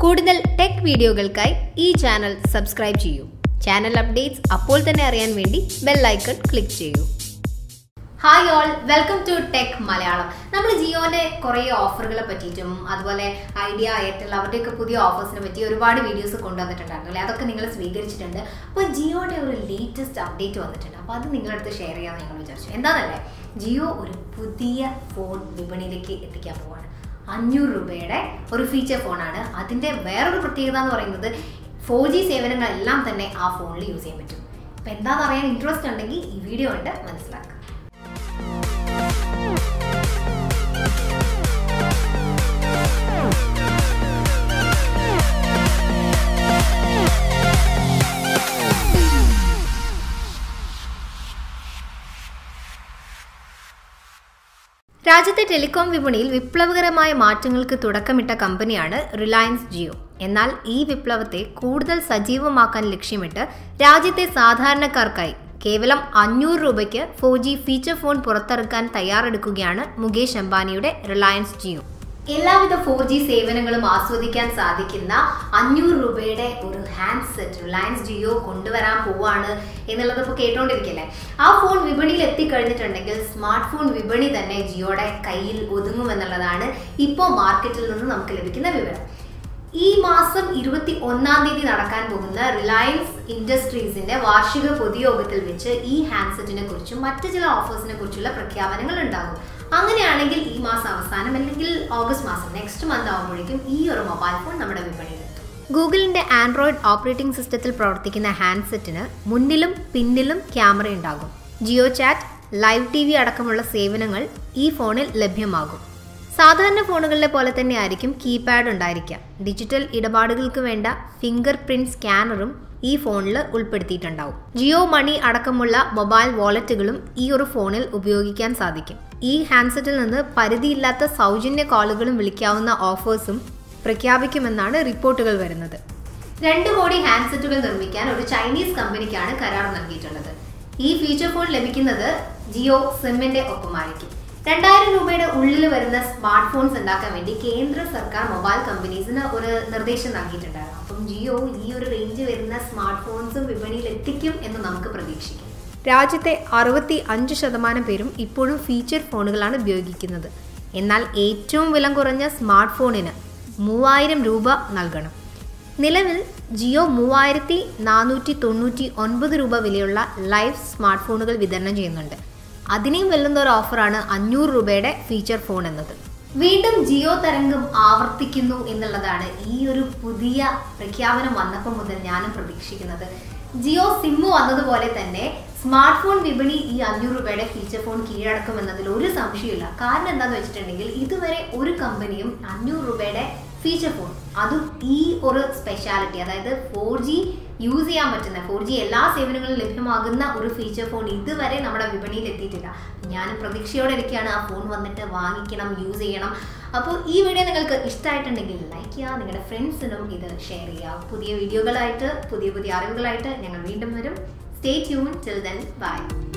കൂടുതൽ ടെക് വീഡിയോകൾക്കായി ഈ ചാനൽ സബ്സ്ക്രൈബ് ചെയ്യൂ ചാനൽ അപ്ഡേറ്റ്സ് അപ്പോൾ തന്നെ അറിയാൻ വേണ്ടി ബെൽ ഐക്കൺ ക്ലിക്ക് ചെയ്യൂ hi all welcome to tech Malayalam നമ്മൾ ജിയോന്റെ കുറേ ഓഫറുകളെ പറ്റിയിട്ടും അതുപോലെ ഐഡിയ എയർടെൽ അവരുടെയൊക്കെ പുതിയ ഓഫേഴ്സിനെ പറ്റി ഒരുപാട് വീഡിയോസ് കൊണ്ടുവന്നിട്ടുണ്ടായിരുന്നു അല്ലേ അതൊക്കെ നിങ്ങൾ സ്വീകരിച്ചിട്ടുണ്ട് അപ്പോൾ ജിയോയുടെ ഒരു ലേറ്റസ്റ്റ് അപ്ഡേറ്റ് വന്നിട്ടുണ്ട് അപ്പോൾ അത് നിങ്ങളടുത്ത് ഷെയർ ചെയ്യാമെന്ന് ഞങ്ങൾ വിചാരിച്ചു എന്താണെന്നല്ലേ ജിയോ ഒരു പുതിയ ഫോൺ വിപണിയിലേക്ക് എത്തിക്കാൻ പോവാണ് അഞ്ഞൂറ് രൂപയുടെ ഒരു ഫീച്ചർ ഫോണാണ് അതിൻ്റെ വേറൊരു പ്രത്യേകത എന്ന് പറയുന്നത് ഫോർ ജി സേവനങ്ങളെല്ലാം തന്നെ ആ ഫോണിൽ യൂസ് ചെയ്യാൻ പറ്റും അപ്പോൾ എന്താണെന്ന് അറിയാൻ ഇൻട്രസ്റ്റ് ഉണ്ടെങ്കിൽ ഈ വീഡിയോ കണ്ട് മനസ്സിലാക്കുക രാജ്യത്തെ ടെലികോം വിപണിയിൽ വിപ്ലവകരമായ മാറ്റങ്ങൾക്ക് തുടക്കമിട്ട കമ്പനിയാണ് റിലയൻസ് ജിയോ എന്നാൽ ഈ വിപ്ലവത്തെ കൂടുതൽ സജീവമാക്കാൻ ലക്ഷ്യമിട്ട് രാജ്യത്തെ സാധാരണക്കാർക്കായി കേവലം അഞ്ഞൂറ് രൂപയ്ക്ക് ഫോർ ജി ഫീച്ചർ ഫോൺ പുറത്തിറക്കാൻ തയ്യാറെടുക്കുകയാണ് മുകേഷ് അംബാനിയുടെ റിലയൻസ് ജിയോ എല്ലാവിധ ഫോർ ജി സേവനങ്ങളും ആസ്വദിക്കാൻ സാധിക്കുന്ന അഞ്ഞൂറ് രൂപയുടെ ഒരു ഹാൻഡ് സെറ്റ് റിലയൻസ് ജിയോ കൊണ്ടുവരാൻ പോവാണ് എന്നുള്ളത് ഇപ്പോൾ കേട്ടോണ്ടിരിക്കല്ലേ ആ ഫോൺ വിപണിയിൽ എത്തിക്കഴിഞ്ഞിട്ടുണ്ടെങ്കിൽ സ്മാർട്ട് ഫോൺ വിപണി തന്നെ ജിയോയുടെ കയ്യിൽ ഒതുങ്ങുമെന്നുള്ളതാണ് ഇപ്പോൾ മാർക്കറ്റിൽ നിന്ന് നമുക്ക് ലഭിക്കുന്ന വിവരം ഈ മാസം ഇരുപത്തി ഒന്നാം തീയതി നടക്കാൻ പോകുന്ന റിലയൻസ് ഇൻഡസ്ട്രീസിന്റെ വാർഷിക പൊതുയോഗത്തിൽ വെച്ച് ഈ ഹാൻഡ്സെറ്റിനെ കുറിച്ചും മറ്റു ചില ഓഫേഴ്സിനെ കുറിച്ചുള്ള പ്രഖ്യാപനങ്ങൾ ഉണ്ടാകും അങ്ങനെയാണെങ്കിൽ ഈ മാസം അവസാനം അല്ലെങ്കിൽ ഓഗസ്റ്റ് മാസം നെക്സ്റ്റ് മന്ത് ആകുമ്പോഴേക്കും ഈ ഒരു മൊബൈൽ ഫോൺ നമ്മുടെ വിപണിയിൽ എത്തും ഗൂഗിളിന്റെ ആൻഡ്രോയിഡ് ഓപ്പറേറ്റിംഗ് സിസ്റ്റത്തിൽ പ്രവർത്തിക്കുന്ന ഹാൻഡ്സെറ്റിന് മുന്നിലും പിന്നിലും ക്യാമറ ഉണ്ടാകും Jio chat live T V അടക്കമുള്ള സേവനങ്ങൾ ഈ ഫോണിൽ ലഭ്യമാകും സാധാരണ ഫോണുകളിലെ പോലെ തന്നെ ആയിരിക്കും കീപാഡ് ഉണ്ടായിരിക്കുക ഡിജിറ്റൽ ഇടപാടുകൾക്ക് വേണ്ട ഫിംഗർ പ്രിന്റ് സ്കാനറും ഈ ഫോണിൽ ഉൾപ്പെടുത്തിയിട്ടുണ്ടാവും ജിയോ മണി അടക്കമുള്ള മൊബൈൽ വാലറ്റുകളും ഈ ഒരു ഫോണിൽ ഉപയോഗിക്കാൻ സാധിക്കും ഈ ഹാൻഡ്സെറ്റിൽ നിന്ന് പരിധിയില്ലാത്ത സൗജന്യ കോളുകളും വിളിക്കാവുന്ന ഓഫേഴ്സും പ്രഖ്യാപിക്കുമെന്നാണ് റിപ്പോർട്ടുകൾ വരുന്നത് രണ്ട് കോടി ഹാൻഡ്സെറ്റുകൾ നിർമ്മിക്കാൻ ഒരു ചൈനീസ് കമ്പനിക്കാണ് കരാർ നൽകിയിട്ടുള്ളത് ഈ ഫീച്ചർ ഫോൺ ലഭിക്കുന്നത് ജിയോ സിമ്മിന്റെ ഒപ്പമായിരിക്കും രണ്ടായിരം രൂപയുടെ ഉള്ളിൽ വരുന്ന സ്മാർട്ട് ഫോൺസ് ഉണ്ടാക്കാൻ വേണ്ടി കേന്ദ്ര സർക്കാർ മൊബൈൽ കമ്പനീസിന് ഒരു നിർദ്ദേശം നൽകിയിട്ടുണ്ടായിരുന്നു അപ്പം ജിയോ ഈ ഒരു റേഞ്ച് വരുന്ന സ്മാർട്ട് ഫോൺസും വിപണിയിൽ എത്തിക്കും എന്ന് നമുക്ക് പ്രതീക്ഷിക്കാം രാജ്യത്തെ അറുപത്തി അഞ്ച് ശതമാനം പേരും ഇപ്പോഴും ഫീച്ചർ ഫോണുകളാണ് ഉപയോഗിക്കുന്നത് എന്നാൽ ഏറ്റവും വില കുറഞ്ഞ സ്മാർട്ട് ഫോണിന് മൂവായിരം രൂപ നൽകണം നിലവിൽ ജിയോ മൂവായിരത്തി നാനൂറ്റി തൊണ്ണൂറ്റി ഒൻപത് രൂപ വിലയുള്ള ലൈവ് സ്മാർട്ട് ഫോണുകൾ വിതരണം ചെയ്യുന്നുണ്ട് അതിനെയും വെല്ലുന്ന ഒരു ഓഫറാണ് അഞ്ഞൂറ് രൂപയുടെ ഫീച്ചർ ഫോൺ എന്നത് വീണ്ടും ജിയോ തരംഗം ആവർത്തിക്കുന്നു എന്നുള്ളതാണ് ഈ ഒരു പുതിയ പ്രഖ്യാപനം വന്നപ്പോൾ മുതൽ ഞാനും പ്രതീക്ഷിക്കുന്നത് ജിയോ സിമ്മ് വന്നതുപോലെ തന്നെ സ്മാർട്ട് ഫോൺ വിപണി ഈ അഞ്ഞൂറ് രൂപയുടെ ഫീച്ചർ ഫോൺ കീഴടക്കും എന്നതിൽ ഒരു സംശയമില്ല കാരണം എന്താന്ന് വെച്ചിട്ടുണ്ടെങ്കിൽ ഇതുവരെ ഒരു കമ്പനിയും അഞ്ഞൂറ് രൂപയുടെ ഫീച്ചർ ഫോൺ അതും ഈ ഒരു സ്പെഷ്യാലിറ്റി അതായത് ഫോർ ജി യൂസ് ചെയ്യാൻ പറ്റുന്ന ഫോർ ജി എല്ലാ സേവനങ്ങളും ലഭ്യമാകുന്ന ഒരു ഫീച്ചർ ഫോൺ ഇതുവരെ നമ്മുടെ വിപണിയിൽ എത്തിയിട്ടില്ല ഞാൻ പ്രതീക്ഷയോടെ ഇരിക്കുകയാണ് ആ ഫോൺ വന്നിട്ട് വാങ്ങിക്കണം യൂസ് ചെയ്യണം അപ്പോൾ ഈ വീഡിയോ നിങ്ങൾക്ക് ഇഷ്ടമായിട്ടുണ്ടെങ്കിൽ ലൈക്ക് ചെയ്യുക നിങ്ങളുടെ ഫ്രണ്ട്സിനും ഇത് ഷെയർ ചെയ്യുക പുതിയ വീഡിയോകളായിട്ട് പുതിയ പുതിയ അറിവുകളായിട്ട് ഞങ്ങൾ വീണ്ടും വരും stay tune till then by